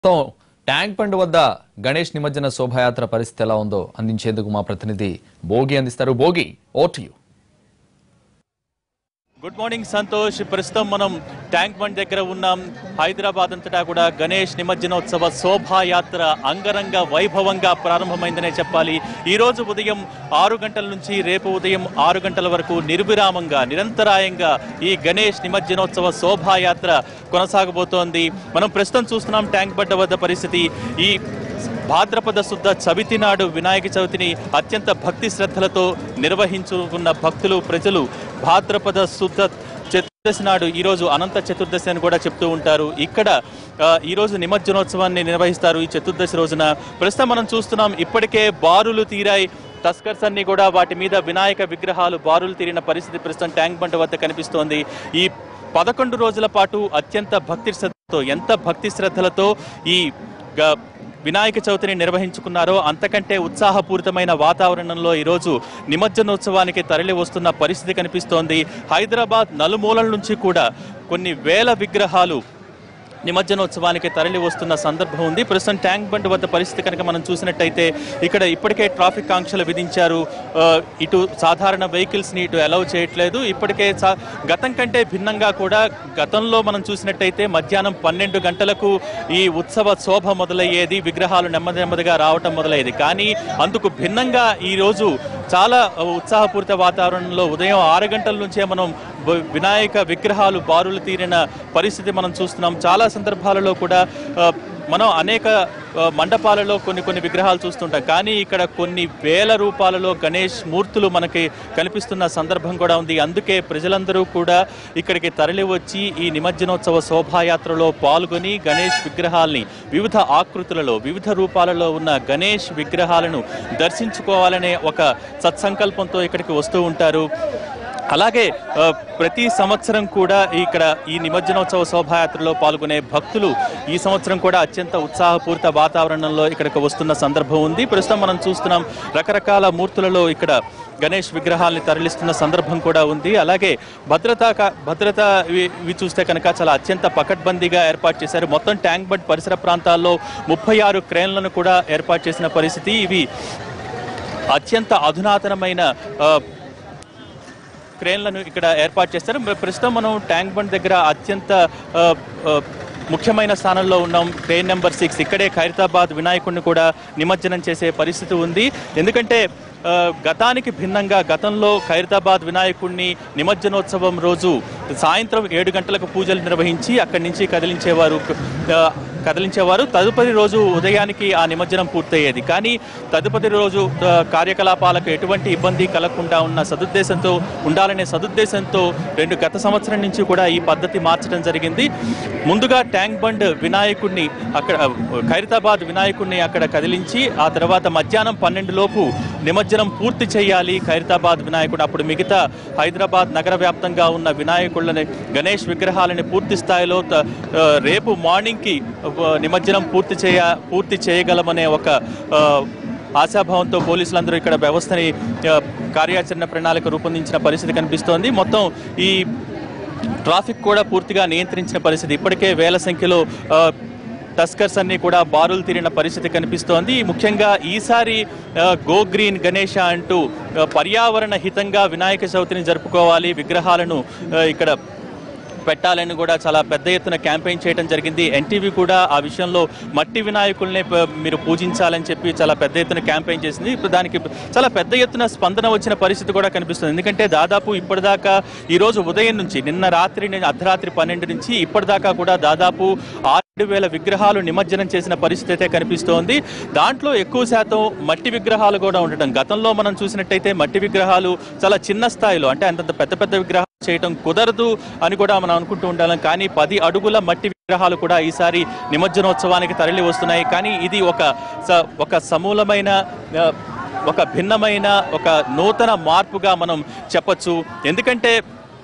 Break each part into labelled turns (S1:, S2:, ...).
S1: మొత్తం tank bund వద్ద గణేష్ నిమజ్జన శోభాయాత్ర పరిస్థితి ఎలా ఉందో అందించేందుకు మా ప్రతినిధి భోగి అందిస్తారు Bhogi over to you
S2: good morning Santosh ప్రస్తుతం మనం ట్యాంక్ బండ్ దగ్గర ఉన్నాం హైదరాబాద్ అంతటా కూడా గణేష్ నిమజ్జనోత్సవ శోభాయాత్ర అంగరంగ వైభవంగా ప్రారంభమైందనే చెప్పాలి ఈ రోజు ఉదయం ఆరు గంటల నుంచి రేపు ఉదయం ఆరు గంటల వరకు నిర్విరామంగా నిరంతరాయంగా ఈ గణేష్ నిమజ్జనోత్సవ శోభాయాత్ర కొనసాగబోతోంది మనం ప్రస్తుతం చూస్తున్నాం ట్యాంక్ బండ్ వద్ద పరిస్థితి ఈ భాద్రపద శుద్ధ చవితి నాడు వినాయక చవితిని అత్యంత భక్తి శ్రద్ధలతో నిర్వహించుకున్న భక్తులు ప్రజలు భాద్రపద శుద్ధ చతుర్దశి నాడు ఈరోజు అనంత చతుర్దశి అని కూడా చెప్తూ ఉంటారు ఇక్కడ ఆ, ఈరోజు నిమజ్జనోత్సవాన్ని నిర్వహిస్తారు ఈ చతుర్దశి రోజున ప్రస్తుతం మనం చూస్తున్నాం ఇప్పటికే బారులు తీరాయి తస్కర్స్ అన్ని కూడా వాటి మీద వినాయక విగ్రహాలు బారులు తీరిన పరిస్థితి ప్రస్తుతం ట్యాంక్ బండ్ వద్ద కనిపిస్తోంది ఈ పదకొండు రోజుల పాటు అత్యంత భక్తి శ్రద్ధతో ఎంత భక్తి శ్రద్ధలతో ఈ గ- వినాయక చవితిని నిర్వహించుకున్నారో అంతకంటే ఉత్సాహపూరితమైన వాతావరణంలో ఈరోజు నిమజ్జనోత్సవానికి తరలి వస్తున్న పరిస్థితి కనిపిస్తోంది హైదరాబాద్ నలుమూలల నుంచి కూడా కొన్ని వేల విగ్రహాలు నిమజ్జనోత్సవానికి తరలి వస్తున్న సందర్భం ఉంది ప్రస్తుతం ట్యాంక్ బండ్ వద్ద పరిస్థితి కనుక మనం చూసినట్టయితే ఇక్కడ ఇప్పటికే ట్రాఫిక్ ఆంక్షలు విధించారు ఆ, ఇటు సాధారణ వెహికల్స్ ని ఇటు అలౌ చేయట్లేదు ఇప్పటికే సా- గతం కంటే భిన్నంగా కూడా గతంలో మనం చూసినట్టయితే మధ్యాహ్నం పన్నెండు గంటలకు ఈ ఉత్సవ శోభ మొదలయ్యేది విగ్రహాలు నెమ్మది నెమ్మదిగా రావటం మొదలయ్యేది కానీ అందుకు భిన్నంగా ఈ రోజు చాలా ఉత్సాహపూరిత వాతావరణంలో ఉదయం ఆరు గంటల నుంచే మనం వ- వినాయక విగ్రహాలు బారులు తీరిన పరిస్థితి మనం చూస్తున్నాం చాలా సందర్భాలలో కూడా ఆ, మనం అనేక ఆ, మండపాలలో కొన్ని కొన్ని విగ్రహాలు చూస్తుంటాం కానీ ఇక్కడ కొన్ని వేల రూపాయలలో గణేష్ మూర్తులు మనకి కనిపిస్తున్న సందర్భం కూడా ఉంది అందుకే ప్రజలందరూ కూడా ఇక్కడికి తరలి వచ్చి ఈ నిమజ్జనోత్సవ శోభాయాత్రలో పాల్గొని గణేష్ విగ్రహాల్ని వివిధ ఆకృతులలో వివిధ రూపాలలో ఉన్న గణేష్ విగ్రహాలను దర్శించుకోవాలనే ఒక సత్సంకల్పంతో ఇక్కడికి వస్తూ ఉంటారు అలాగే ఆ, ప్రతి సంవత్సరం కూడా ఇక్కడ ఈ నిమజ్జనోత్సవ శోభాయాత్రలో పాల్గొనే భక్తులు ఈ సంవత్సరం కూడా అత్యంత ఉత్సాహపూరిత వాతావరణంలో ఇక్కడికి వస్తున్న సందర్భం ఉంది ప్రస్తుతం మనం చూస్తున్నాం రకరకాల మూర్తులలో ఇక్కడ గణేష్ విగ్రహాల్ని తరలిస్తున్న సందర్భం కూడా ఉంది అలాగే భద్రతా కా- భద్రత ఇవి ఇవి చూస్తే కనుక చాలా అత్యంత పకడ్బందీగా ఏర్పాటు చేశారు మొత్తం ట్యాంక్ బండ్ పరిసర ప్రాంతాల్లో ముప్పై ఆరు క్రేన్లను కూడా ఏర్పాటు చేసిన పరిస్థితి ఇవి అత్యంత అధునాతనమైన ఆ, క్రేన్లను ఇక్కడ ఏర్పాటు చేస్తారు మరి ప్రస్తుతం మనం ట్యాంక్ బండ్ దగ్గర అత్యంత ఆ, ఆ, ముఖ్యమైన స్థానంలో ఉన్నాం క్రేన్ నెంబర్ సిక్స్ ఇక్కడే ఖైరతాబాద్ వినాయకుడిని కూడా నిమజ్జనం చేసే పరిస్థితి ఉంది ఎందుకంటే ఆ, గతానికి భిన్నంగా గతంలో ఖైరతాబాద్ వినాయకుడిని నిమజ్జనోత్సవం రోజు సాయంత్రం ఏడు గంటలకు పూజలు నిర్వహించి అక్కడి నుంచి కదిలించేవారు ఆ, కదిలించేవారు తదుపరి రోజు ఉదయానికి ఆ నిమజ్జనం పూర్తయ్యేది కానీ తదుపరి రోజు ఆ, కార్యకలాపాలకు ఎటువంటి ఇబ్బంది కలగకుండా ఉన్న సదుద్దేశంతో ఉండాలనే సదుద్దేశంతో రెండు గత సంవత్సరం నుంచి కూడా ఈ పద్ధతి మార్చడం జరిగింది ముందుగా ట్యాంక్ బండ్ వినాయకుడిని అక్కడ ఖైరతాబాద్ వినాయకుడిని అక్కడ కదిలించి ఆ తర్వాత మధ్యాహ్నం పన్నెండు లోపు నిమజ్జనం పూర్తి చేయాలి ఖైరతాబాద్ వినాయకుడు అప్పుడు మిగతా హైదరాబాద్ నగర వ్యాప్తంగా ఉన్న వినాయకుళ్ళని గణేష్ విగ్రహాలని పూర్తి స్థాయిలో త- ఆ, రేపు మార్నింగ్కి ఆ, నిమజ్జనం పూర్తి చేయ పూర్తి చేయగలమనే ఒక ఆ, ఆశాభావంతో పోలీసులందరూ ఇక్కడ వ్యవస్థని ఆ, కార్యాచరణ ప్రణాళిక రూపొందించిన పరిస్థితి కనిపిస్తోంది మొత్తం ఈ ట్రాఫిక్ కూడా పూర్తిగా నియంత్రించిన పరిస్థితి ఇప్పటికే వేల సంఖ్యలో ఆ, టస్కర్స్ అన్ని కూడా బారులు తీరిన పరిస్థితి కనిపిస్తోంది ముఖ్యంగా ఈసారి ఆ, గో గ్రీన్ గణేష అంటూ ఆ, పర్యావరణ హితంగా వినాయక చవితిని జరుపుకోవాలి విగ్రహాలను ఆ, ఇక్కడ పెట్టాలని కూడా చాలా పెద్ద ఎత్తున క్యాంపెయిన్ చేయడం జరిగింది ఎన్టీవీ కూడా ఆ విషయంలో మట్టి వినాయకుల్నే ప- మీరు పూజించాలని చెప్పి చాలా పెద్ద ఎత్తున క్యాంపెయిన్ చేసింది ఇప్పుడు దానికి చాలా పెద్ద ఎత్తున స్పందన వచ్చిన పరిస్థితి కూడా కనిపిస్తుంది ఎందుకంటే దాదాపు ఇప్పటిదాకా ఈ రోజు ఉదయం నుంచి నిన్న రాత్రి ని- అర్ధరాత్రి పన్నెండు నుంచి ఇప్పటిదాకా కూడా దాదాపు ఆరు వేల విగ్రహాలు నిమజ్జనం చేసిన పరిస్థితి అయితే కనిపిస్తోంది దాంట్లో ఎక్కువ శాతం మట్టి విగ్రహాలు కూడా ఉండటం గతంలో మనం చూసినట్టయితే మట్టి విగ్రహాలు చాలా చిన్న స్థాయిలో అంటే అంతంత పెద్ద పెద్ద విగ్రహాలు చేయటం కుదరదు అని కూడా మనం అనుకుంటూ ఉండాలి కానీ పది అడుగుల మట్టి విగ్రహాలు కూడా ఈసారి నిమజ్జనోత్సవానికి తరలి వస్తున్నాయి కానీ ఇది ఒక స- ఒక సమూలమైన ఆ, ఒక భిన్నమైన ఒక నూతన మార్పుగా మనం చెప్పొచ్చు ఎందుకంటే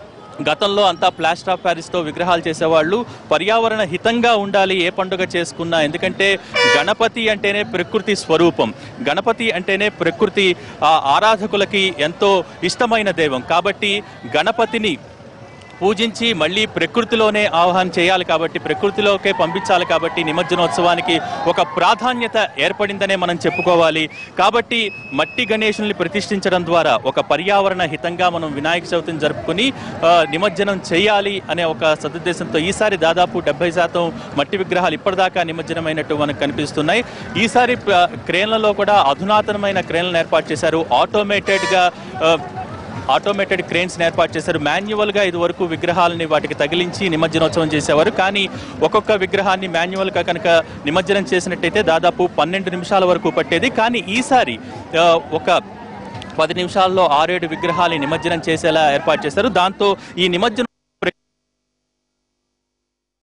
S2: గతంలో అంతా ప్లాస్టర్ ఆఫ్ ప్యారిస్తో విగ్రహాలు చేసేవాళ్ళు పర్యావరణ హితంగా ఉండాలి ఏ పండుగ చేసుకున్నా ఎందుకంటే గణపతి అంటేనే ప్రకృతి స్వరూపం గణపతి అంటేనే ప్రకృతి ఆ ఆరాధకులకి ఎంతో ఇష్టమైన దైవం కాబట్టి గణపతిని పూజించి మళ్ళీ ప్రకృతిలోనే ఆహ్వానం చేయాలి కాబట్టి ప్రకృతిలోకే పంపించాలి కాబట్టి నిమజ్జనోత్సవానికి ఒక ప్రాధాన్యత ఏర్పడిందనే మనం చెప్పుకోవాలి కాబట్టి మట్టి గణేశుల్ని ప్రతిష్ఠించడం ద్వారా ఒక పర్యావరణ హితంగా మనం వినాయక చవితిని జరుపుకుని ఆ, నిమజ్జనం చేయాలి అనే ఒక సదుద్దేశంతో ఈసారి దాదాపు డెబ్బై శాతం మట్టి విగ్రహాలు ఇప్పటిదాకా నిమజ్జనమైనట్టు మనకు కనిపిస్తున్నాయి ఈసారి ప్ర- క్రేన్లలో కూడా అధునాతనమైన క్రేన్లను ఏర్పాటు చేశారు ఆటోమేటెడ్గా ఆటోమేటెడ్ క్రేన్స్ ఏర్పాటు చేశారు మాన్యువల్ గా ఇది వరకు విగ్రహాలని వాటికి తగిలించి నిమజ్జనోత్సవం చేసేవారు కానీ ఒక్కొక్క విగ్రహాన్ని మాన్యువల్ గా కనుక నిమజ్జనం చేసినట్టయితే దాదాపు పన్నెండు నిమిషాల వరకు పట్టేది కానీ ఈసారి ఆ, ఒక పది నిమిషాల్లో ఆరేడు విగ్రహాలు నిమజ్జనం చేసేలా ఏర్పాటు చేశారు దాంతో ఈ నిమజ్జనం